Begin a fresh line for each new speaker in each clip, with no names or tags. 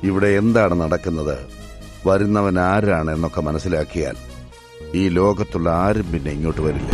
ഇവിടെ എന്താണ് നടക്കുന്നത് വരുന്നവൻ ആരാണ് എന്നൊക്കെ മനസ്സിലാക്കിയാൽ ഈ ലോകത്തുള്ള ആരും പിന്നെ ഇങ്ങോട്ട് വരില്ല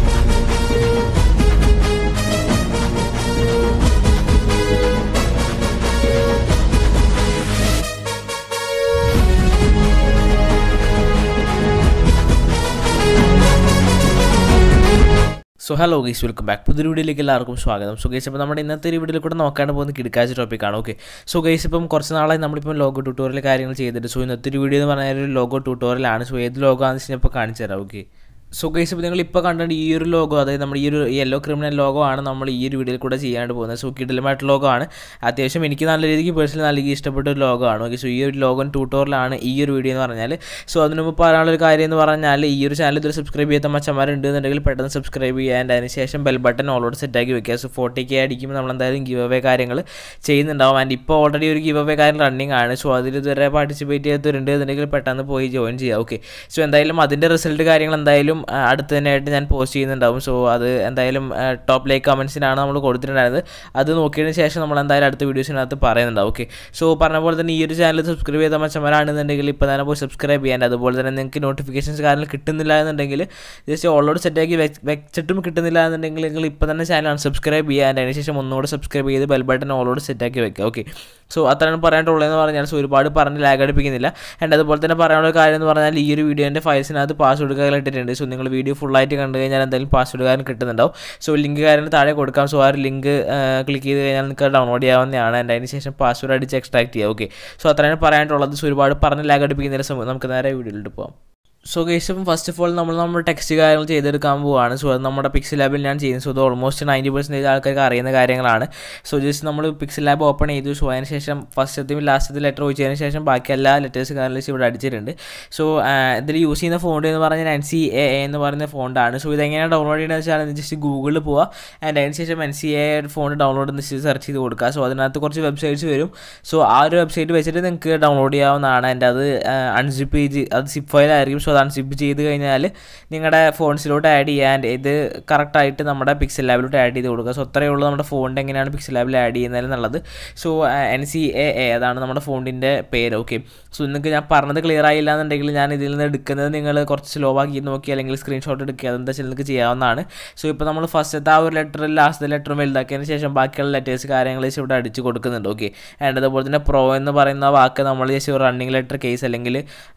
so hello guys welcome back പുതിയ വീഡിയോയിലേക്ക് എല്ലാവർക്കും സ്വാഗതം സോ ഗൈസ് അപ്പോൾ നമ്മുടെ ഇന്നത്തെ ഒരു വീഡിയോയിൽ കൂടെ നോക്കാണ്ട് പോകുന്ന കിടക്കാച്ച ടോപ്പിക്കാണ് ഓക്കെ സോ ഗൈസ് ഇപ്പം കുറച്ച് നാളായി നമ്മളിപ്പം ലോഗോ ട്യൂട്ടോറിയൽ കാര്യങ്ങൾ ചെയ്തിട്ട് സോ ഇന്നത്തെ ഒരു വീഡിയോ എന്ന് പറഞ്ഞാൽ ഒരു ലോഗോ ട്യൂട്ടോറിയലാണ് സോ ഏത് ലോഗോ ആണെന്ന് വെച്ചാൽ ഇപ്പോൾ കാണിച്ചു തരാം ഓക്കെ സോ ഗൈസ് ഇപ്പോൾ നിങ്ങൾ ഇപ്പോൾ കണ്ടിട്ട് ഈ ഒരു ലോഗോ അതായത് നമ്മുടെ ഈ ഒരു യെല്ലോ ക്രിമിനൽ ലോഗോ ആണ് നമ്മൾ ഈ ഒരു വീഡിയോയിൽ കൂടെ ചെയ്യാണ്ട് പോകുന്നത് സോ കിടലുമായിട്ട് ലോഗോ ആണ് അത്യാവശ്യം എനിക്ക് നല്ല രീതിക്ക് പേഴ്സണലി നല്ല രീതിക്ക് ഇഷ്ടപ്പെട്ട ഒരു ലോഗോ ആണ് ഓക്കെ സോ ഈ ഒരു ലോഗോ ട്യൂട്ടോറിയലാണ് ഈ ഒരു വീഡിയോ എന്ന് പറഞ്ഞാൽ സോ അതിന് മുമ്പ് പറയാനുള്ള ഒരു കാര്യം എന്ന് പറഞ്ഞാൽ ഈ ഒരു ചാനൽ ഇതുവരെ സബ്സ്ക്രൈബ് ചെയ്യാത്ത മച്ചന്മാരുണ്ട് എന്നുണ്ടെങ്കിൽ പെട്ടെന്ന് സബ്സ്ക്രൈബ് ചെയ്യുക ആൻഡ് അതിന് ശേഷം ബെൽ ബട്ടൺ ഓൾറെഡി സെറ്റാക്കി വെക്കുക സോ ഫോർട്ടി കെ അടിക്കുമ്പോൾ നമ്മൾ എന്തായാലും ഗിവ് അവേ കാര്യങ്ങൾ ചെയ്യുന്നുണ്ടാവും ആൻഡ് ഇപ്പോൾ ഓൾറെഡി ഒരു ഗിവ് അവേ കാര്യം റണ്ണിങ് ആണ് സോ അതിൽ ഇതുവരെ പാർട്ടിസിപ്പേറ്റ് ചെയ്തിട്ടുണ്ട് എന്നുണ്ടെങ്കിൽ പെട്ടെന്ന് പോയി ജോയിൻ ചെയ്യുക ഓക്കെ സോ എന്തായാലും അതിൻ്റെ റിസൾട്ട് കാര്യങ്ങൾ എന്തായാലും ആ, അടുത്ത് തന്നെയായിട്ട് ഞാൻ പോസ്റ്റ് ചെയ്യുന്നുണ്ടാവും സോ അത് എന്തായാലും ടോപ്പ് ലൈക്ക് കമൻസിനാണ് നമ്മൾ കൊടുത്തിട്ടുണ്ടായിരുന്നത് അത് നോക്കിയതിന് ശേഷം നമ്മൾ എന്തായാലും അടുത്ത വീഡിയോസിനകത്ത് പറയുന്നുണ്ടാവും ഓക്കെ സോ പറഞ്ഞ പോലെ തന്നെ ഈ ഒരു ചാനൽ സബ്സ്ക്രൈബ് ചെയ്ത മച്ചന്മാരാണെന്നുണ്ടെങ്കിൽ ഇപ്പോൾ തന്നെ പോയി സബ്സ്ക്രൈബ് ചെയ്യാൻ അതുപോലെ തന്നെ നിങ്ങൾക്ക് നോട്ടിഫിക്കേഷൻസ് കാരണം കിട്ടുന്നില്ല എന്നുണ്ടെങ്കിൽ ജസ്റ്റ് ഓൾറെഡി സെറ്റാക്കി വെച്ചിട്ടും കിട്ടുന്നില്ല എന്നുണ്ടെങ്കിൽ നിങ്ങൾ ഇപ്പോൾ തന്നെ ചാനൽ സബ്സ്ക്രൈബ് ചെയ്യുക and അതിനുശേഷം ഒന്നുകൂടെ സബ്സ്ക്രൈബ് ചെയ്ത് ബെൽ ബട്ടൺ ഓൾറെഡി സെറ്റാക്കി വെക്കുക ഓക്കെ സോ അത്രയാണ് പറയാനുള്ളതെന്ന് പറഞ്ഞാൽ സോ ഒരുപാട് പറഞ്ഞ് ലാഗ് അടുപ്പിക്കുന്നില്ല ആൻഡ് അതുപോലെ തന്നെ പറയാനുള്ള ഒരു കാര്യം എന്ന് പറഞ്ഞാൽ ഈ ഒരു വീഡിയോൻ്റെ ഫയൽസിനകത്ത് പാസ്വേഡ് കാര്യം ഇട്ടിട്ടുണ്ട് സോ നിങ്ങൾ വീഡിയോ ഫുള്ളായിട്ട് കണ്ടു കഴിഞ്ഞാൽ എന്തായാലും പാസ്വേഡ് കാര്യം കിട്ടുന്നുണ്ടാവും സോ ലിങ്ക് കാര്യം താഴെ കൊടുക്കാം സോ ആ ഒരു ലിങ്ക് ക്ലിക്ക് ചെയ്ത് കഴിഞ്ഞാൽ നിങ്ങൾക്ക് ഡൗൺലോഡ് ചെയ്യാവുന്നതാണ് ആൻഡ് അതിന് ശേഷം പാസ്വേഡ് അടിച്ച് എക്സ്ട്രാക്ട് ചെയ്യുക ഓക്കെ സോ അത്രയാണ് പറയാനുള്ളത് സോ ഒരുപാട് പറഞ്ഞ് ലാഗ് അടുപ്പിക്കുന്നില്ല സോ നമുക്ക് നേരെ വീഡിയോയിലോട്ട് പോകാം സോ ഗൈസ് ഇപ്പം ഫസ്റ്റ് ഓഫ് ഓൾ നമ്മൾ നമ്മുടെ ടെക്സ്റ്റ് കാര്യങ്ങൾ ചെയ്തെടുക്കാൻ പോവുകയാണ് സോ അത് നമ്മുടെ പിക്സൽ ലാബിൽ ഞാൻ ചെയ്യുന്നത് സോ അത് ഓൾമോസ്റ്റ് നയൻറ്റി പെർസെൻറ്റേജ് ആൾക്കാർക്ക് അറിയുന്ന കാര്യങ്ങളാണ് സോ ജസ്റ്റ് നമ്മൾ പിക്സൽ ലാബ് ഓപ്പൺ ചെയ്തു സോ അതിന് ശേഷം ഫസ്റ്റത്തെയും ലാസ്റ്റത്തെ ലെറ്റർ ഒഴിച്ചതിന് ശേഷം ബാക്കി എല്ലാ ലെറ്റേഴ്സ് കാര്യങ്ങളും ഇവിടെ അടിച്ചിട്ടുണ്ട് സോ ഇതിൽ യൂസ് ചെയ്യുന്ന ഫോണ്ട് എന്ന് പറഞ്ഞാൽ എൻ സി എ എന്ന് പറയുന്ന ഫോണ്ടാണ് സോ ഇതെങ്ങനെയാണ് ഡൗൺലോഡ് ചെയ്യുന്നത് വെച്ചാൽ ജസ്റ്റ് ഗൂഗിളിൽ പോവുക ആൻഡ് അതിന് ശേഷം N C A phone download എന്ന് സെർച്ച് ചെയ്ത് കൊടുക്കുക സോ അതിനകത്ത് കുറച്ച് വെബ്സൈറ്റ്സ് വരും സോ ആ ഒരു വെബ്സൈറ്റ് വെച്ചിട്ട് നിങ്ങൾക്ക് ഡൗൺലോഡ് ചെയ്യാവുന്നതാണ് എൻ്റെ അത് അൺസിപ്പ് ചെയ്ത് അത് സിപ്പ് ഫയലായിരിക്കും സോ അത് അൺസിപ്പ് ചെയ്ത് കഴിഞ്ഞാൽ നിങ്ങളുടെ ഫോൺസിലോട്ട് ആഡ് ചെയ്യാൻ ഇത് കറക്റ്റായിട്ട് നമ്മുടെ പിക്സൽ ലാബിലോട്ട് ആഡ് ചെയ്ത് കൊടുക്കുക സോ അത്രയേ ഉള്ളൂ നമ്മുടെ ഫോണിൻ്റെ എങ്ങനെയാണ് പിക്സൽ ലാബിൽ ആഡ് ചെയ്യുന്നത് എന്നുള്ളത് so N C A A അതാണ് നമ്മുടെ ഫോണിൻ്റെ പേര് ഓക്കെ സോ നിങ്ങൾക്ക് ഞാൻ പറഞ്ഞത് ക്ലിയർ ആയില്ല എന്നുണ്ടെങ്കിൽ ഞാൻ ഇതിൽ നിന്ന് എടുക്കുന്നത് നിങ്ങൾ കുറച്ച് സ്ലോ ആക്കി നോക്കി അല്ലെങ്കിൽ സ്ക്രീൻഷോട്ട് എടുക്കുക അതെന്താ വെച്ചാൽ നിങ്ങൾക്ക് ചെയ്യാവുന്നതാണ് സോ ഇപ്പോൾ നമ്മൾ ഫസ്റ്റത്തെ ആ ഒരു ലെറ്ററിൽ ലാസ്റ്റത്തെ ലെറ്ററും വലുതാക്കിയതിന് ശേഷം ബാക്കിയുള്ള ലെറ്റേഴ്സ് കാര്യങ്ങൾ ജസ്റ്റ് ഇവിടെ അടിച്ച് കൊടുക്കുന്നുണ്ട് ഓക്കെ ആൻഡ് അതുപോലെ തന്നെ പ്രോ എന്ന് പറയുന്ന വാക്ക് നമ്മൾ ജസ്റ്റ് ഒരു റണ്ണിങ് ലെറ്റർ കേസ് അല്ലെങ്കിൽ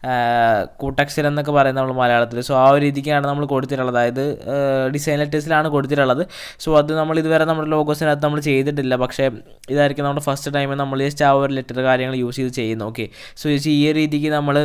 കൂട്ടക്ഷരം എന്നൊക്കെ പറയുന്നത് നമ്മൾ മലയാളത്തിൽ സോ ആ ഒരു രീതിക്കാണ് നമ്മൾ കൊടുത്തിട്ടുള്ളത് അതായത് ഡിസൈൻ ലെറ്റേഴ്സിലാണ് കൊടുത്തിട്ടുള്ളത് സോ അത് നമ്മൾ ഇതുവരെ നമ്മുടെ ലോഗോസിനകത്ത് നമ്മൾ ചെയ്തിട്ടില്ല പക്ഷേ ഇതായിരിക്കും നമ്മുടെ ഫസ്റ്റ് ടൈം നമ്മൾ ജസ്റ്റ് ആ ഒരു ലെറ്റർ കാര്യങ്ങൾ യൂസ് ചെയ്ത് ചെയ്യുന്നു ഓക്കെ സോ ജസ്റ്റ് ഈ ഒരു രീതിക്ക് നമ്മൾ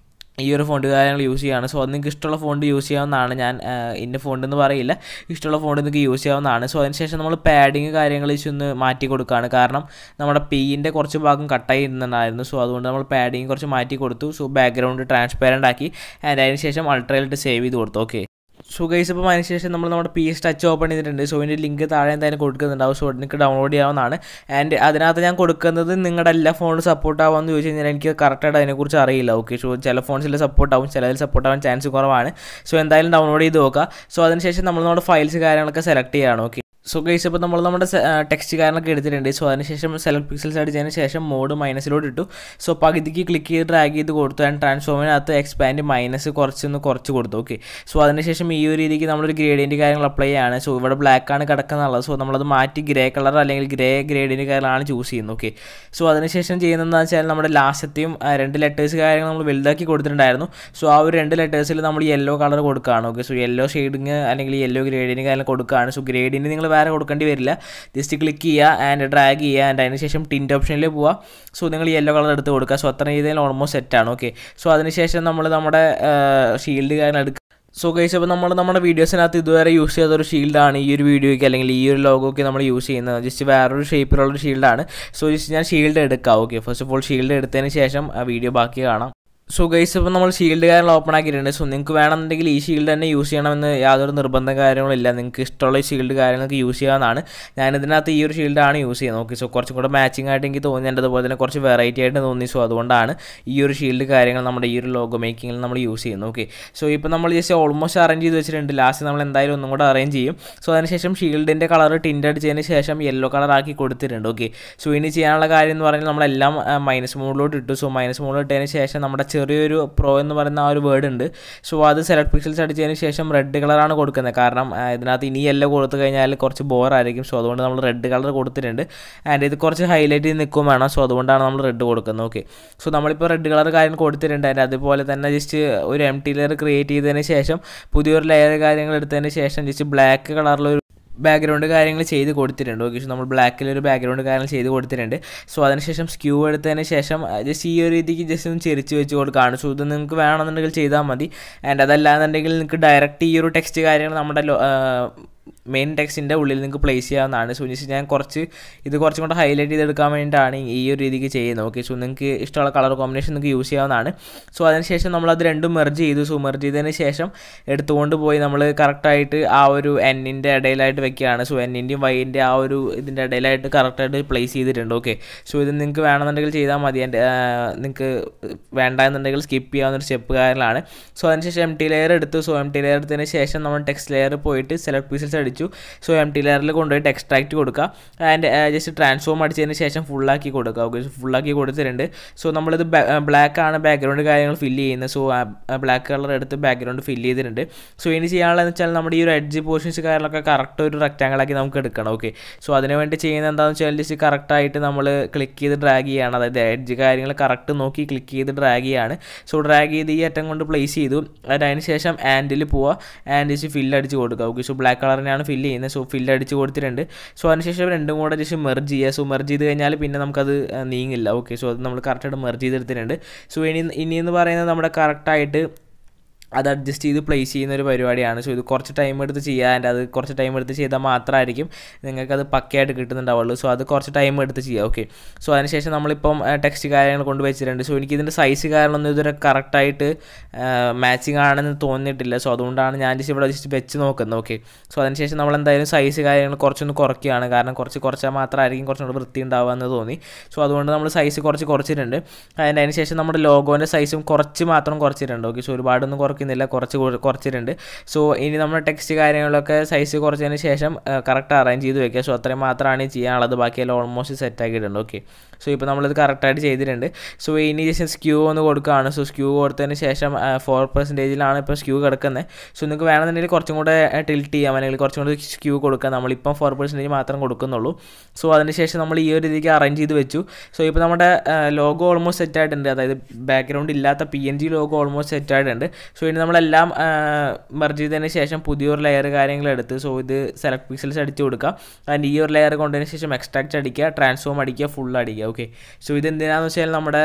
ഈ ഒരു ഫോണ്ട് കാര്യങ്ങൾ യൂസ് ചെയ്യുകയാണ് സോ അത് നിങ്ങൾക്ക് ഇഷ്ടമുള്ള ഫോണ്ട് യൂസ് ചെയ്യാവുന്നതാണ് ഞാൻ ആ, ഇന്ന ഫോണ്ട് എന്ന് പറയില്ല ഇഷ്ടമുള്ള ഫോണ്ട് നിങ്ങൾക്ക് യൂസ് ചെയ്യാവുന്നതാണ് സോ അതിനുശേഷം നമ്മൾ പാഡിങ് കാര്യങ്ങൾ ജസ്റ്റ് ഒന്ന് മാറ്റി കൊടുക്കുകയാണ് കാരണം നമ്മുടെ പീൻ്റെ കുറച്ച് ഭാഗം കട്ടായി ഇരുന്നുണ്ടായിരുന്നു സോ അതുകൊണ്ട് നമ്മൾ പാഡിങ് കുറച്ച് മാറ്റി കൊടുത്തു സോ ബാക്ക്ഗ്രൗണ്ട് ട്രാൻസ്പെറൻ്റ് ആക്കി ആൻഡ് അതിന് ശേഷം അൾട്രയിലിട്ട് സേവ് ചെയ്ത് കൊടുത്തു ഓക്കെ സോ ഗൈസ് ഇപ്പോൾ അതിന് ശേഷം നമ്മൾ നമ്മുടെ പി എസ് ടച്ച് ഓപ്പൺ ചെയ്തിട്ടുണ്ട് സോ ഇതിൻ്റെ ലിങ്ക് താഴെ എന്തായാലും കൊടുക്കുന്നുണ്ടാവും സോ നിങ്ങൾക്ക് ഡൗൺലോഡ് ചെയ്യാവുന്നതാണ് ആൻഡ് അതിനകത്ത് ഞാൻ കൊടുക്കുന്നത് നിങ്ങളുടെ എല്ലാ ഫോണും സപ്പോർട്ട് ആവുമെന്ന് ചോദിച്ചു കഴിഞ്ഞാൽ എനിക്ക് കറക്റ്റായിട്ട് അതിനെക്കുറിച്ച് അറിയില്ല ഓക്കെ സോ ചില ഫോൺസിൽ സപ്പോർട്ട് ആവും ചിലതിൽ സപ്പോർട്ട് ആവാൻ ചാൻസ് കുറവാണ് സോ എന്തായാലും ഡൗൺലോഡ് ചെയ്ത് നോക്കുക സോ അതിനുശേഷം നമ്മൾ നമ്മുടെ ഫയൽസ് കാര്യങ്ങളൊക്കെ സെലക്ട് ചെയ്യുകയാണ് ഓക്കെ സോ ഗൈസ് ഇപ്പോൾ നമ്മൾ നമ്മുടെ ടെക്സ്റ്റ് കാര്യങ്ങളൊക്കെ എടുത്തിട്ടുണ്ട് സോ അതിനുശേഷം സെലക്ട് പിക്സൽസ് അടിച്ചതിന് ശേഷം മോഡ് മൈനസിലോട്ട് ഇട്ടു സോ പകുതിക്ക് ക്ലിക്ക് ചെയ്ത് ഡ്രാഗ് ചെയ്ത് കൊടുത്തു ആൻഡ് ട്രാൻസ്ഫോമിനകത്ത് എക്സ്പാൻഡ് മൈനസ് കുറച്ചൊന്ന് കുറച്ച് കൊടുത്തു ഓക്കെ സോ അതിനുശേഷം ഈ ഒരു രീതിക്ക് നമ്മളൊരു ഗ്രേഡിയൻറ്റ് കാര്യങ്ങൾ അപ്ലൈ ചെയ്യാണ് സോ ഇവിടെ ബ്ലാക്ക് ആണ് കിടക്കുന്നുള്ളത് സോ നമ്മളത് മാറ്റി ഗ്രേ കളർ അല്ലെങ്കിൽ ഗ്രേ ഗ്രേഡിയൻറ്റ് കാര്യങ്ങളാണ് ചൂസ് ചെയ്യുന്നത് ഓക്കെ സോ അതിനുശേഷം ചെയ്യുന്നതെന്ന് വെച്ചാൽ നമ്മുടെ ലാസ്റ്റത്തെയും ആ, രണ്ട് ലെറ്റേഴ്സ് കാര്യങ്ങൾ നമ്മൾ വലുതാക്കി കൊടുത്തിട്ടുണ്ടായിരുന്നു സോ ആ ഒരു രണ്ട് ലെറ്റേഴ്സിൽ നമ്മൾ യെല്ലോ കളർ കൊടുക്കുകയാണ് ഓക്കെ സോ യെല്ലോ ഷെയ്ഡിങ് അല്ലെങ്കിൽ യെല്ലോ ഗ്രേഡിന് കാര്യം കൊടുക്കുകയാണ് സോ ഗ്രേഡിന് നിങ്ങൾ വേറെ കൊടുക്കേണ്ടി വരില്ല ജസ്റ്റ് ക്ലിക്ക് ചെയ്യുക ആൻഡ് ഡ്രാഗ് ചെയ്യുക ആൻഡ് അതിന് ശേഷം ടിൻറ്റ് ഓപ്ഷനിൽ പോവുക സോ നിങ്ങൾ യെല്ലോ കളർ എടുത്ത് കൊടുക്കുക സോ അത്ര രീതിയിൽ ഓൾമോസ്റ്റ് സെറ്റാണ് ഓക്കെ സോ അതിനുശേഷം നമ്മൾ നമ്മുടെ ഷീൽഡ് കാര്യം എടുക്കുക സോ ഗൈസ് അപ്പോൾ നമ്മൾ നമ്മുടെ വീഡിയോസിനകത്ത് ഇതുവരെ യൂസ് ചെയ്ത ഒരു ഷീൽഡാണ് ഈ ഒരു വീഡിയോയ്ക്ക് അല്ലെങ്കിൽ ഈ ഒരു ലോഗോയ്ക്ക് നമ്മൾ യൂസ് ചെയ്യുന്നത് ജസ്റ്റ് വേറൊരു ഷേപ്പിലുള്ള ഒരു ഷീൽഡാണ് സോ ജസ്റ്റ് ഞാൻ ഷീൽഡ് എടുക്കാം okay first of all shield എടുത്തതിന് ശേഷം ആ വീഡിയോ ബാക്കി കാണാം സോ ഗൈസ് ഇപ്പോൾ നമ്മൾ ഷീൽഡ് കാര്യങ്ങൾ ഓപ്പൺ ആക്കിയിട്ടുണ്ട് സോ നിങ്ങൾക്ക് വേണമെന്നുണ്ടെങ്കിൽ ഈ ഷീൽഡ് തന്നെ യൂസ് ചെയ്യണമെന്ന് യാതൊരു നിർബന്ധ കാര്യങ്ങളില്ല നിങ്ങൾക്ക് ഇഷ്ടമുള്ള ഷീൽഡ് കാര്യങ്ങൾക്ക് യൂസ് ചെയ്യാവുന്നതാണ് ഞാൻ ഇതിനകത്ത് ഈ ഒരു ഷീൽഡാണ് യൂസ് ചെയ്യുന്നത് ഓക്കെ സോ കുറച്ചും കൂടെ മാച്ചിങ് ആയിട്ട് എനിക്ക് തോന്നി എൻ്റെ അതുപോലെ തന്നെ കുറച്ച് വെറൈറ്റി ആയിട്ട് തോന്നി സോ അതുകൊണ്ടാണ് ഈ ഒരു ഷീൽഡ് കാര്യങ്ങൾ നമ്മുടെ ഈ ഒരു ലോഗോ മേക്കിങ്ങിൽ നമ്മൾ യൂസ് ചെയ്യുന്നത് ഓക്കെ സോ ഇപ്പോൾ നമ്മൾ ജസ്റ്റ് ഓൾമോസ്റ്റ് അറേഞ്ച് ചെയ്ത് വെച്ചിട്ടുണ്ട് ലാസ്റ്റ് നമ്മൾ എന്തായാലും ഒന്നും കൂടെ അറേഞ്ച് ചെയ്യും സോ അതിനുശേഷം ഷീൽഡിൻ്റെ കളർ ടിൻ്റ് അടിച്ചതിന് ശേഷം യെല്ലോ കളർ ആക്കി കൊടുത്തിട്ടുണ്ട് ഓക്കെ സോ ഇനി ചെയ്യാനുള്ള കാര്യം എന്ന് പറഞ്ഞാൽ നമ്മളെല്ലാം മൈനസ് മോഡിലോട്ട് ഇട്ടു സോ മൈനസ് മോഡിൽ ഇട്ടതിന് ശേഷം നമ്മുടെ ചെറിയൊരു പ്രോ എന്ന് പറയുന്ന ആ ഒരു വേർഡ് ഉണ്ട് സോ അത് സെലക്ട് പിക്സൽസ് അടിച്ചതിന് ശേഷം റെഡ് കളറാണ് കൊടുക്കുന്നത് കാരണം ആ, ഇതിനകത്ത് ഇനി യെല്ലോ കൊടുത്തു കഴിഞ്ഞാൽ കുറച്ച് ബോറായിരിക്കും സോ അതുകൊണ്ട് നമ്മൾ റെഡ് കളർ കൊടുത്തിട്ടുണ്ട് ആൻഡ് ഇത് കുറച്ച് ഹൈലൈറ്റ് ചെയ്ത് നിൽക്കും വേണം സോ അതുകൊണ്ടാണ് നമ്മൾ റെഡ് കൊടുക്കുന്നത് ഓക്കെ സോ നമ്മളിപ്പോൾ റെഡ് കളർ കാര്യം കൊടുത്തിട്ടുണ്ട് ആൻഡ് അതുപോലെ തന്നെ ജസ്റ്റ് ഒരു എം ടി ലെയർ ക്രിയേറ്റ് ചെയ്തതിന് ശേഷം പുതിയൊരു ലെയർ കാര്യങ്ങൾ എടുത്തതിന് ശേഷം ജസ്റ്റ് ബ്ലാക്ക് കളറിലൊരു ബാക്ക്ഗ്രൗണ്ട് കാര്യങ്ങൾ ചെയ്ത് കൊടുത്തിട്ടുണ്ട് ഓക്കെ സോ നമ്മൾ ബ്ലാക്കിൽ ഒരു ബാക്ക്ഗ്രൗണ്ട് കാര്യങ്ങൾ ചെയ്ത് കൊടുത്തിട്ടുണ്ട് സോ അതിനുശേഷം സ്ക്യൂ എടുത്തതിന് ശേഷം ജസ്റ്റ് ഈ ഒരു രീതിക്ക് ജസ്റ്റ് ഒന്ന് ചെരിച്ച് വെച്ച് കൊടുക്കുകയാണ് സോ ഇത് നിങ്ങൾക്ക് വേണമെന്നുണ്ടെങ്കിൽ ചെയ്താൽ മതി ആൻഡ് അതല്ലാന്നുണ്ടെങ്കിൽ നിങ്ങൾക്ക് ഡയറക്റ്റ് ഈ ഒരു ടെക്സ്റ്റ് കാര്യങ്ങൾ നമ്മുടെ മെയിൻ ടെക്സ്റ്റിൻ്റെ ഉള്ളിൽ നിങ്ങൾക്ക് പ്ലേസ് ചെയ്യാവുന്നതാണ് സോ ജസ്റ്റ് ഞാൻ കുറച്ച് ഇത് കുറച്ചും കൂടെ ഹൈലൈറ്റ് ചെയ്തെടുക്കാൻ വേണ്ടിയിട്ടാണ് ഈ ഒരു രീതിക്ക് ചെയ്യുന്നത് ഓക്കെ സോ നിങ്ങൾക്ക് ഇഷ്ടമുള്ള കളർ കോമ്പിനേഷൻ നിങ്ങൾക്ക് യൂസ് ചെയ്യാവുന്നതാണ് സോ അതിനുശേഷം നമ്മളത് രണ്ടും മെർജ് ചെയ്തു സോ മെർജ് ചെയ്തതിന് ശേഷം എടുത്തുകൊണ്ട് പോയി നമ്മൾ കറക്റ്റായിട്ട് ആ ഒരു എന്നിൻ്റെ ഇടയിലായിട്ട് വെക്കുകയാണ് സോ എന്നിൻ്റെയും വൈൻ്റെ ആ ഒരു ഇതിൻ്റെ ഇടയിലായിട്ട് കറക്റ്റായിട്ട് പ്ലേസ് ചെയ്തിട്ടുണ്ട് ഓക്കെ സോ ഇത് നിങ്ങൾക്ക് വേണമെന്നുണ്ടെങ്കിൽ ചെയ്താൽ മതി എൻ്റെ നിങ്ങൾക്ക് വേണ്ട എന്നുണ്ടെങ്കിൽ സ്കിപ്പ് ചെയ്യാവുന്ന ഒരു സ്റ്റെപ്പ് കാര്യങ്ങളാണ് സോ അതിനുശേഷം എം ടി ലെയർ എടുത്തു സോ എം ടി ലെയർ എടുത്തതിന് ശേഷം നമ്മൾ ടെക്സ്റ്റ് ലെയർ പോയിട്ട് സെലക്ട് പീസസ് അടിച്ചു സോ എം ടി ലെയറിൽ കൊണ്ടുപോയിട്ട് എക്സ്ട്രാക്ട് കൊടുക്കുക ആൻഡ് ജസ്റ്റ് ട്രാൻസ്ഫോം അടിച്ചതിന് ശേഷം ഫുള്ളാക്കി കൊടുക്കുക ഓക്കെ ഫുള്ളാക്കി കൊടുത്തിട്ടുണ്ട് സോ നമ്മളിത് ബ്ലാക്ക് ആണ് ബാക്ക്ഗ്രൗണ്ട് കാര്യങ്ങൾ ഫില്ല് ചെയ്യുന്നത് സോ ബ്ലാക്ക് കളർ എടുത്ത് ബാക്ക്ഗ്രൗണ്ട് ഫില്ല് ചെയ്തിട്ടുണ്ട് സോ ഇനി ചെയ്യാനുള്ളതെന്ന് വെച്ചാൽ നമ്മുടെ ഈ ഒരു എഡ്ജ് പോർഷൻസ് കാര്യങ്ങളൊക്കെ കറക്റ്റ് ഒരു റെക്റ്റാങ്കിൾ ആക്കി നമുക്ക് എടുക്കണം ഓക്കെ സോ അതിന് വേണ്ടി ചെയ്യുന്നത് എന്താണെന്ന് വെച്ചാൽ ജസ്റ്റ് കറക്റ്റായിട്ട് നമ്മൾ ക്ലിക്ക് ചെയ്ത് ഡ്രാഗ് ചെയ്യാണ് അതായത് എഡ്ജ് കാര്യങ്ങൾ കറക്റ്റ് നോക്കി ക്ലിക്ക് ചെയ്ത് ഡ്രാഗ് ചെയ്യാണ് സോ ഡ്രാഗ് ചെയ്ത് ഈ അറ്റം കൊണ്ട് പ്ലേസ് ചെയ്തു and അതിന് ശേഷം ആൻഡിൽ പോവുക ആൻഡ് ജസ്റ്റ് ഫില്ല് അടിച്ച് കൊടുക്കുക ഓക്കെ സോ ബ്ലാക്ക് കളറിനാണ് ഫില്ല് ചെയ്യുന്നത് സോ ഫില്ല് അടിച്ച് കൊടുത്തിട്ടുണ്ട് സോ അതിനുശേഷം രണ്ടും കൂടെ ജസ്റ്റ് മെർജ് ചെയ്യുക സോ മെർജ് ചെയ്ത് കഴിഞ്ഞാൽ പിന്നെ നമുക്കത് ആ, നീങ്ങില്ല ഓക്കെ സോ അത് നമ്മൾ കറക്റ്റായിട്ട് മെർജ് ചെയ്തെടുത്തിട്ടുണ്ട് സോ ഇനി ഇനി എന്ന് പറയുന്നത് നമ്മുടെ കറക്റ്റായിട്ട് അത് അഡ്ജസ്റ്റ് ചെയ്ത് പ്ലേസ് ചെയ്യുന്ന ഒരു പരിപാടിയാണ് സോ ഇത് കുറച്ച് ടൈം എടുത്ത് ചെയ്യുക ആൻഡ് അത് കുറച്ച് ടൈം എടുത്ത് ചെയ്താൽ മാത്രമായിരിക്കും നിങ്ങൾക്കത് പക്കയായിട്ട് കിട്ടുന്നുണ്ടാവുള്ളൂ സോ അത് കുറച്ച് ടൈം എടുത്ത് ചെയ്യുക ഓക്കെ സോ അതിനുശേഷം നമ്മളിപ്പം ടെക്സ്റ്റ് കാര്യങ്ങൾ കൊണ്ട് വെച്ചിട്ടുണ്ട് സോ എനിക്ക് ഇതിൻ്റെ സൈസ് കാര്യങ്ങളൊന്നും ഇതുവരെ കറക്റ്റായിട്ട് മാച്ചിങ് ആണെന്ന് തോന്നിയിട്ടില്ല സോ അതുകൊണ്ടാണ് ഞാൻ ജസ്റ്റ് ഇവിടെ ജസ്റ്റ് വെച്ച് നോക്കുന്നത് ഓക്കെ സോ അതിനുശേഷം നമ്മൾ എന്തായാലും സൈസ് കാര്യങ്ങൾ കുറച്ചൊന്ന് കുറയ്ക്കുകയാണ് കാരണം കുറച്ച് കുറച്ചാൽ മാത്രമായിരിക്കും കുറച്ചും കൂടെ വൃത്തി ഉണ്ടാവുക എന്ന് തോന്നി സോ അതുകൊണ്ട് നമ്മൾ സൈസ് കുറച്ച് കുറച്ചിട്ടുണ്ട് അതിന് അതിന് ശേഷം നമ്മുടെ ലോഗോൻ്റെ സൈസും കുറച്ച് മാത്രം കുറച്ചിട്ടുണ്ട് ഓക്കെ സോ ഒരുപാടൊന്നും കുറയ്ക്കുന്നില്ല കുറച്ച് കുറ- കുറച്ചിട്ടുണ്ട് സോ ഇനി നമ്മുടെ ടെക്സ്റ്റ് കാര്യങ്ങളൊക്കെ സൈസ് കുറച്ചതിന് ശേഷം കറക്റ്റ് അറേഞ്ച് ചെയ്ത് വെക്കുക സോ അത്രയും മാത്രമാണ് ഈ ചെയ്യാനുള്ളത് ബാക്കിയെല്ലാം ഓൾമോസ്റ്റ് സെറ്റ് ആക്കിയിട്ടുണ്ട് ഓക്കെ സോ ഇപ്പോൾ നമ്മളിത് കറക്റ്റായിട്ട് ചെയ്തിട്ടുണ്ട് സോ ഇനി ജസ്റ്റ് സ്ക്യൂ ഒന്ന് കൊടുക്കുകയാണ് സോ സ്ക്യൂ കൊടുത്തതിന് ശേഷം ഫോർ പെർസെൻറ്റേജിലാണ് ഇപ്പോൾ സ്ക്യൂ കിടക്കുന്നത് സോ നിങ്ങൾക്ക് വേണമെന്നുണ്ടെങ്കിൽ കുറച്ചും കൂടെ ടിൽറ്റ് ചെയ്യാം അല്ലെങ്കിൽ കുറച്ചും കൂടെ സ്ക്യൂ കൊടുക്കാം നമ്മളിപ്പം ഫോർ പെർസെൻറ്റേജ് മാത്രം കൊടുക്കുന്നുള്ളൂ സോ അതിനുശേഷം നമ്മൾ ഈ ഒരു രീതിക്ക് അറേഞ്ച് ചെയ്ത് വെച്ചു സോ ഇപ്പോൾ നമ്മുടെ ലോഗോ ഓൾമോസ്റ്റ് സെറ്റ് ആയിട്ടുണ്ട് അതായത് ബാക്ക്ഗ്രൗണ്ട് ഇല്ലാത്ത P N G logo almost set ആയിട്ടുണ്ട് സോ ഇനി നമ്മളെല്ലാം മെർജ് ചെയ്തതിന് ശേഷം പുതിയൊരു ലെയർ കാര്യങ്ങൾ എടുത്ത് സോ ഇത് സെലക്ട് പിക്സൽസ് അടിച്ച് കൊടുക്കുക ആൻഡ് ഈ ഒരു ലെയർ കൊണ്ടതിന് ശേഷം എക്സ്ട്രാക്ട് അടിക്കുക ട്രാൻസ്ഫോം അടിക്കുക ഫുൾ അടിക്കുക ഓക്കെ സോ ഇത് എന്തിനാന്ന് വെച്ചാൽ നമ്മുടെ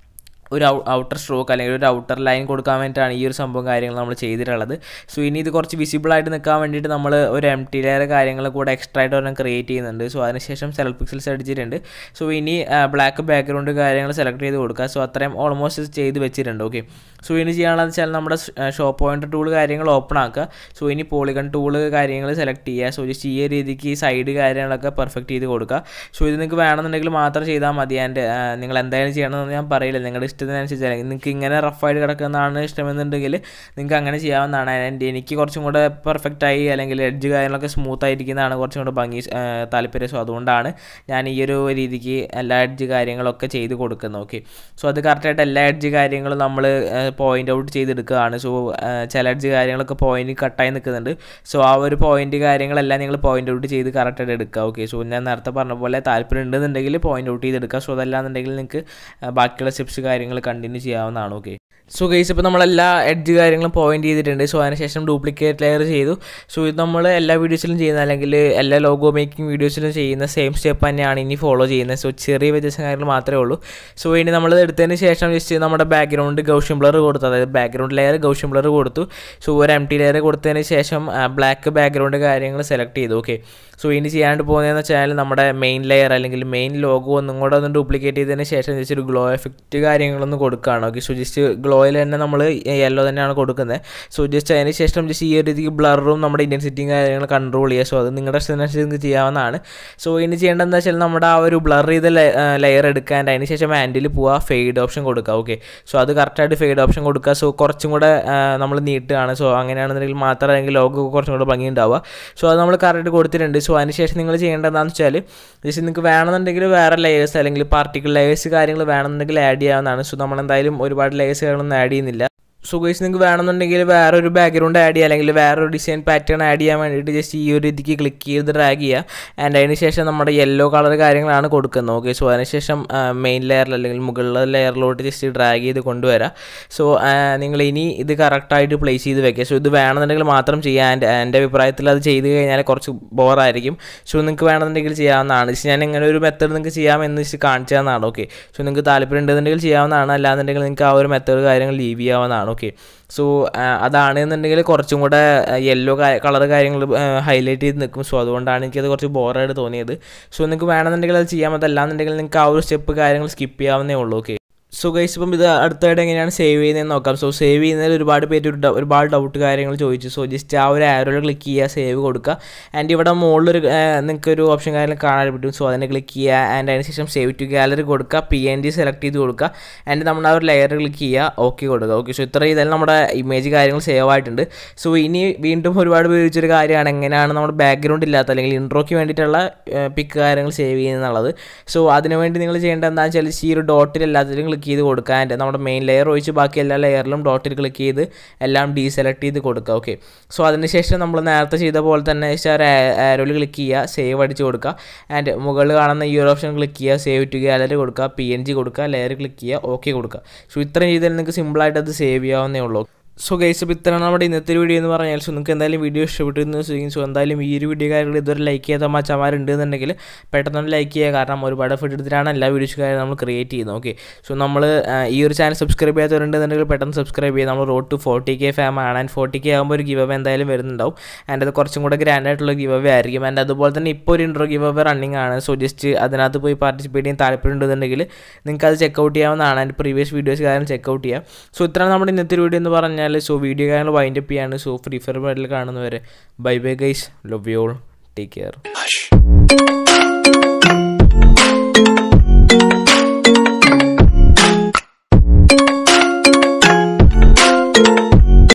ഒരു ഔട്ടർ സ്ട്രോക്ക് അല്ലെങ്കിൽ ഒരു ഔട്ടർ ലൈൻ കൊടുക്കാൻ വേണ്ടിയിട്ടാണ് ഈ ഒരു സംഭവം കാര്യങ്ങൾ നമ്മൾ ചെയ്തിട്ടുള്ളത് സോ ഇനി ഇത് കുറച്ച് വിസിബിൾ ആയിട്ട് നിൽക്കാൻ വേണ്ടിയിട്ട് നമ്മൾ ഒരു എം ടി ലെയർ കാര്യങ്ങൾ കൂടെ എക്സ്ട്രാ ആയിട്ട് ഒരെണ്ണം ക്രിയേറ്റ് ചെയ്യുന്നുണ്ട് സോ അതിനുശേഷം സെലക്ട് പിക്സൽസ് അടിച്ചിട്ടുണ്ട് സോ ഇനി ബ്ലാക്ക് ബാക്ക്ഗ്രൗണ്ട് കാര്യങ്ങൾ സെലക്ട് ചെയ്ത് കൊടുക്കുക സോ അത്രയും ഓൾമോസ്റ്റ് ചെയ്ത് വെച്ചിട്ടുണ്ട് ഓക്കെ സോ ഇനി ചെയ്യാനുള്ളതെന്ന് വെച്ചാൽ നമ്മുടെ ഷോ പോയിൻ്റർ ടൂൾ കാര്യങ്ങൾ ഓപ്പൺ ആക്കുക സോ ഇനി പോളിഗൺ ടൂൾ കാര്യങ്ങൾ സെലക്ട് ചെയ്യുക സോ ജസ്റ്റ് ഈ ഒരു രീതിക്ക് ഈ സൈഡ് കാര്യങ്ങളൊക്കെ പെർഫെക്റ്റ് ചെയ്ത് കൊടുക്കുക സോ ഇത് നിങ്ങൾക്ക് വേണമെന്നുണ്ടെങ്കിൽ മാത്രം ചെയ്താൽ മതി ആൻഡ് നിങ്ങൾ എന്തായാലും ചെയ്യണമെന്ന് ഞാൻ പറയില്ല നിങ്ങളുടെ ഇഷ്ടത്തിനനുസരിച്ച് അല്ലെങ്കിൽ നിങ്ങൾക്ക് ഇങ്ങനെ റഫായിട്ട് കിടക്കുന്നതാണ് ഇഷ്ടമെന്നുണ്ടെങ്കിൽ നിങ്ങൾക്ക് അങ്ങനെ ചെയ്യാവുന്നതാണ് ആൻഡ് എനിക്ക് കുറച്ചും കൂടെ പെർഫെക്റ്റ് ആയി അല്ലെങ്കിൽ എഡ്ജ് കാര്യങ്ങളൊക്കെ സ്മൂത്ത് ആയിരിക്കുന്നതാണ് കുറച്ചും കൂടെ ഭംഗി ആ, താല്പര്യം സോ അതുകൊണ്ടാണ് ഞാൻ ഈ ഒരു രീതിക്ക് എല്ലാ എഡ്ജ് കാര്യങ്ങളൊക്കെ ചെയ്ത് കൊടുക്കുന്നത് ഓക്കെ സോ അത് കറക്റ്റായിട്ട് എല്ലാ എഡ്ജ് കാര്യങ്ങളും നമ്മൾ പോയിന്റ് ഔട്ട് ചെയ്തെടുക്കുകയാണ് സോ ചില എഡ്ജ് കാര്യങ്ങളൊക്കെ പോയിന്റ് കട്ടായി നിൽക്കുന്നുണ്ട് സോ ആ ഒരു പോയിന്റ് കാര്യങ്ങളെല്ലാം നിങ്ങൾ പോയിന്റ് ഔട്ട് ചെയ്ത് കറക്റ്റായിട്ട് എടുക്കുക ഓക്കെ സോ ഞാൻ നേരത്തെ പറഞ്ഞ പോലെ താല്പര്യം ഉണ്ടെന്നുണ്ടെങ്കിൽ പോയിന്റ് ഔട്ട് ചെയ്തെടുക്കുക സോ അതല്ലാന്നുണ്ടെങ്കിൽ നിങ്ങൾക്ക് ആ, ബാക്കിയുള്ള സ്റ്റെപ്സ് കാര്യങ്ങൾ കണ്ടിന്യൂ ചെയ്യാവുന്നതാണ് ഓക്കെ സോ ഗൈസ് ഇപ്പോൾ നമ്മളെല്ലാ എഡ്ജ് കാര്യങ്ങളും പോയിന്റ് ചെയ്തിട്ടുണ്ട് സോ അതിനുശേഷം ഡ്യൂപ്ലിക്കേറ്റ് ലെയർ ചെയ്തു സോ ഇത് നമ്മൾ എല്ലാ വീഡിയോസിലും ചെയ്യുന്ന അല്ലെങ്കിൽ എല്ലാ ലോഗോ മേക്കിംഗ് വീഡിയോസിലും ചെയ്യുന്ന സെയിം സ്റ്റെപ്പ് തന്നെയാണ് ഇനി ഫോളോ ചെയ്യുന്നത് സോ ചെറിയ വ്യത്യാസം കാര്യങ്ങൾ മാത്രമേ ഉള്ളൂ സോ ഇനി നമ്മൾ എടുത്തതിന് ശേഷം ജസ്റ്റ് നമ്മുടെ ബാക്ക്ഗ്രൗണ്ട് ഗൗഷ്യം ബ്ലർ കൊടുത്തു അതായത് ബാക്ക്ഗ്രൗണ്ട് ലെയർ ഗൗഷ്യം ബ്ലർ കൊടുത്തു സോ ഒരു എം ടി ലെയർ കൊടുത്തതിന് ശേഷം ബ്ലാക്ക് ബാക്ക്ഗ്രൗണ്ട് കാര്യങ്ങൾ സെലക്ട് ചെയ്തു ഓക്കെ സോ ഇനി ചെയ്യാണ്ട് പോകുന്നതെന്ന് വെച്ചാൽ നമ്മുടെ മെയിൻ ലെയർ അല്ലെങ്കിൽ മെയിൻ ലോഗോ ഒന്നും കൂടെ ഒന്ന് ഡ്യൂപ്ലിക്കേറ്റ് ചെയ്തതിന് ശേഷം ജസ്റ്റ് ഒരു ഗ്ലോ എഫക്റ്റ് കാര്യങ്ങളൊന്ന് കൊടുക്കുകയാണ് ഓക്കെ സോ ജസ്റ്റ് ഗ്ലോ ലോയിൽ തന്നെ നമ്മൾ യെല്ലോ തന്നെയാണ് കൊടുക്കുന്നത് സോ ജസ്റ്റ് അതിന് ശേഷം ജസ്റ്റ് ഈ ഒരു രീതിക്ക് ബ്ലറും നമ്മുടെ ഇൻറ്റൻസിറ്റിയും കാര്യങ്ങൾ കൺട്രോൾ ചെയ്യുക സോ അത് നിങ്ങളുടെ ഇഷ്ടത്തിനനുസരിച്ച് നിങ്ങൾക്ക് ചെയ്യാവുന്നതാണ് സോ ഇനി ചെയ്യേണ്ടത് എന്താ വെച്ചാൽ നമ്മുടെ ആ ഒരു ബ്ലർ ചെയ്ത ലെയർ എടുക്കാൻ അതിന് ശേഷം ഹാൻഡിൽ പോവുക ഫെയ്ഡ് ഓപ്ഷൻ കൊടുക്കുക ഓക്കെ സോ അത് കറക്റ്റായിട്ട് ഫെയ്ഡ് ഓപ്ഷൻ കൊടുക്കുക സോ കുറച്ചും കൂടെ നമ്മൾ നീട്ടുകയാണ് സോ അങ്ങനെയാണെന്നുണ്ടെങ്കിൽ മാത്രമെങ്കിൽ ലോഗോ കുറച്ചും കൂടെ ഭംഗി ഉണ്ടാവുക സോ അത് നമ്മൾ കറക്റ്റ് കൊടുത്തിട്ടുണ്ട് സോ അതിനുശേഷം നിങ്ങൾ ചെയ്യേണ്ടത് എന്താണെന്ന് വെച്ചാൽ ജസ്റ്റ് നിങ്ങൾക്ക് വേണമെന്നുണ്ടെങ്കിൽ വേറെ ലെയേഴ്സ് അല്ലെങ്കിൽ പാർട്ടിക്കൽ ലെയേഴ്സ് കാര്യങ്ങൾ വേണമെന്നുണ്ടെങ്കിൽ ആഡ് ചെയ്യാവുന്നതാണ് സോ നമ്മൾ എന്തായാലും ഒരുപാട് ലെയേഴ്സ് കാര്യങ്ങളൊന്നും ആഡ് ചെയ്യുന്നില്ല സോ ഗൈസ് നിങ്ങൾക്ക് വേണമെന്നുണ്ടെങ്കിൽ വേറെ ഒരു ബാക്ക്ഗ്രൗണ്ട് ആഡ് ചെയ്യുക അല്ലെങ്കിൽ വേറെ ഒരു ഡിസൈൻ പാറ്റേൺ ആഡ് ചെയ്യാൻ വേണ്ടിയിട്ട് ജസ്റ്റ് ഈ ഒരു രീതിക്ക് ക്ലിക്ക് ചെയ്ത് ഡ്രാഗ് ചെയ്യുക ആൻഡ് അതിന് ശേഷം നമ്മുടെ യെല്ലോ കളർ കാര്യങ്ങളാണ് കൊടുക്കുന്നത് ഓക്കെ സോ അതിനുശേഷം മെയിൻ ലെയറിൽ അല്ലെങ്കിൽ മുകളിലെ ലെയറിലോട്ട് ജസ്റ്റ് ഡ്രാഗ് ചെയ്ത് കൊണ്ടുവരാം സോ നിങ്ങൾ ഇനി ഇത് കറക്റ്റായിട്ട് പ്ലേസ് ചെയ്ത് വെക്കുക സോ ഇത് വേണമെന്നുണ്ടെങ്കിൽ മാത്രം ചെയ്യാം ആൻഡ് എൻ്റെ അഭിപ്രായത്തിൽ അത് ചെയ്ത് കഴിഞ്ഞാൽ കുറച്ച് ബോറായിരിക്കും സോ നിങ്ങൾക്ക് വേണമെന്നുണ്ടെങ്കിൽ ചെയ്യാവുന്നതാണ് ജസ്റ്റ് ഞാൻ ഇങ്ങനെ ഒരു മെത്തേഡ് നിങ്ങൾക്ക് ചെയ്യാമെന്ന് ജസ്റ്റ് കാണിച്ചു തന്നതാണ് ഓക്കെ സോ നിങ്ങൾക്ക് താല്പര്യം ഉണ്ടെന്നുണ്ടെങ്കിൽ ചെയ്യാവുന്നതാണ് അല്ലാന്നുണ്ടെങ്കിൽ നിങ്ങൾക്ക് ആ ഒരു മെത്തേഡ് കാര്യങ്ങൾ ലീവ് ചെയ്യാവുന്നതാണ് ഓക്കെ സോ അതാണെന്നുണ്ടെങ്കിൽ കുറച്ചും കൂടെ യെല്ലോ കളർ കാര്യങ്ങൾ ഹൈലൈറ്റ് ചെയ്ത് നിൽക്കും സോ അതുകൊണ്ടാണ് എനിക്കത് കുറച്ച് ബോറായിട്ട് തോന്നിയത് സോ നിങ്ങൾക്ക് വേണമെന്നുണ്ടെങ്കിൽ അത് ചെയ്യാം അതല്ലാന്നുണ്ടെങ്കിൽ നിങ്ങൾക്ക് ആ ഒരു സ്റ്റെപ്പ് കാര്യങ്ങൾ സ്കിപ്പ് ചെയ്യാവുന്നേ ഉള്ളൂ ഓക്കെ സോ ഗൈസ് ഇപ്പം ഇത് അടുത്തായിട്ട് എങ്ങനെയാണ് സേവ് ചെയ്യുന്നതെന്ന് നോക്കാം സോ സേവ് ചെയ്യുന്നതിൽ ഒരുപാട് പേര് ഒരു ഡ- ഒരുപാട് ഡൗട്ട് കാര്യങ്ങൾ ചോദിച്ചു സോ ജസ്റ്റ് ആ ഒരു ആരോയിൽ ക്ലിക്ക് ചെയ്യുക സേവ് കൊടുക്കുക ആൻഡ് ഇവിടെ മുകളിലൊരു നിങ്ങൾക്ക് ഒരു ഓപ്ഷൻ കാര്യങ്ങൾ കാണാൻ പറ്റും സോ അതിനെ ക്ലിക്ക് ചെയ്യുക ആൻഡ് അതിന് ശേഷം സേവ് ടു ഗാലറി കൊടുക്കുക പി എൻ ജി സെലക്ട് ചെയ്ത് കൊടുക്കുക ആൻഡ് നമ്മൾ ആ ഒരു ലെയർ ക്ലിക്ക് ചെയ്യുക ഓക്കെ കൊടുക്കുക ഓക്കെ സോ ഇത്ര ചെയ്താൽ നമ്മുടെ ഇമേജ് കാര്യങ്ങൾ സേവ് ആയിട്ടുണ്ട് സോ ഇനി വീണ്ടും ഒരുപാട് പേര് ചോദിച്ചൊരു കാര്യമാണ് എങ്ങനെയാണ് നമ്മുടെ ബാക്ക്ഗ്രൗണ്ട് ഇല്ലാത്ത അല്ലെങ്കിൽ ഇൻട്രോയ്ക്ക് വേണ്ടിയിട്ടുള്ള പിക്ക് കാര്യങ്ങൾ സേവ് ചെയ്യുന്നുള്ളത് സോ അതിനുവേണ്ടി നിങ്ങൾ ചെയ്യേണ്ടത് എന്താണെന്ന് വെച്ചാൽ ഈ ഒരു ഡോട്ടിൽ എല്ലാത്തിലും ക്ലിക്ക് ചെയ്ത് കൊടുക്കുക ആൻഡ് നമ്മുടെ മെയിൻ ലെയർ ഒഴിച്ച് ബാക്കി എല്ലാ ലെയറിലും ഡോട്ടിൽ ക്ലിക്ക് ചെയ്ത് എല്ലാം ഡീസെലക്ട് ചെയ്ത് കൊടുക്കുക ഓക്കെ സോ അതിനുശേഷം നമ്മൾ നേരത്തെ ചെയ്ത പോലെ തന്നെ ആരോയിൽ ക്ലിക്ക് ചെയ്യുക സേവ് അടിച്ച് കൊടുക്കുക ആൻഡ് മുകളിൽ കാണുന്ന ഈ ഒരു ഓപ്ഷൻ ക്ലിക്ക് ചെയ്യുക സേവ് ടു ഗാലറി കൊടുക്കുക പി എൻ ജി കൊടുക്കുക ലെയർ ക്ലിക്ക് ചെയ്യുക ഓക്കെ കൊടുക്കുക സോ ഇത്രയും ചെയ്താൽ നിങ്ങൾക്ക് സിമ്പിളായിട്ട് അത് സേവ് ചെയ്യാവുന്നേ ഉള്ളൂ സോ ഗൈസ് അപ്പോൾ ഇത്രയാണ് നമ്മുടെ ഇന്നത്തെ വീഡിയോ എന്ന് പറഞ്ഞാൽ സോ നിങ്ങൾക്ക് എന്തായാലും വീഡിയോ ഇഷ്ടപ്പെട്ടു എന്ന് സോ എന്തായാലും ഈ ഒരു വീഡിയോ കാര്യങ്ങൾ ഇതുവരെ ലൈക്ക് ചെയ്യാത്ത മച്ചമാരുണ്ട് എന്നുണ്ടെങ്കിൽ പെട്ടെന്ന് ലൈക്ക് ചെയ്യുക കാരണം ഒരുപാട് എഫർട്ട് എടുത്തിട്ടാണ് എല്ലാ വീഡിയോസ് കാര്യം നമ്മൾ ക്രിയേറ്റ് ചെയ്യുന്നത് ഓക്കെ സോ നമ്മൾ ഈ ഒരു ചാനൽ സബ്സ്ക്രൈബ് ചെയ്യാത്തവരുണ്ടെന്നുണ്ടെങ്കിൽ പെട്ടെന്ന് സബ്സ്ക്രൈബ് ചെയ്യുക നമ്മൾ road to forty K fam ആണ് ആൻഡ് ഫോർട്ടി കെ ആകുമ്പോൾ ഒരു ഗിവ് അവേ എന്തായാലും വരുന്നുണ്ടാവും ആൻഡ് അത് കുറച്ചും കൂടെ ഗ്രാൻഡ് ആയിട്ടുള്ള ഗിവ് അവേ ആയിരിക്കും ആൻഡ് അതുപോലെ തന്നെ ഇപ്പോൾ ഒരു ഇൻട്രോ ഗിവ് അവേ റണ്ണിങ് ആണ് സോ ജസ്റ്റ് അതിനകത്ത് പോയി പാർട്ടിസിപ്പേറ്റ് ചെയ്യാൻ താല്പര്യം ഉണ്ടെന്നുണ്ടെങ്കിൽ നിങ്ങൾക്ക് അത് ചെക്കൗട്ട് ചെയ്യാവുന്നതാണ് ആൻഡ് പ്രീവിയസ് വീഡിയോസ് കാര്യം ചെക്കൗട്ട് ചെയ്യാം സോ ഇത്രയാണ് നമ്മുടെ ഇന്നത്തെ വീഡിയോ എന്ന് പറഞ്ഞാൽ സോ വീഡിയോ കാര്യങ്ങൾ വൈൻഡ് അപ്പ് ചെയ്യാണ് സോ ഫ്രീ ഫയർ ബാറ്റിൽ കാണുന്നവരെ bye bye guys love you all take care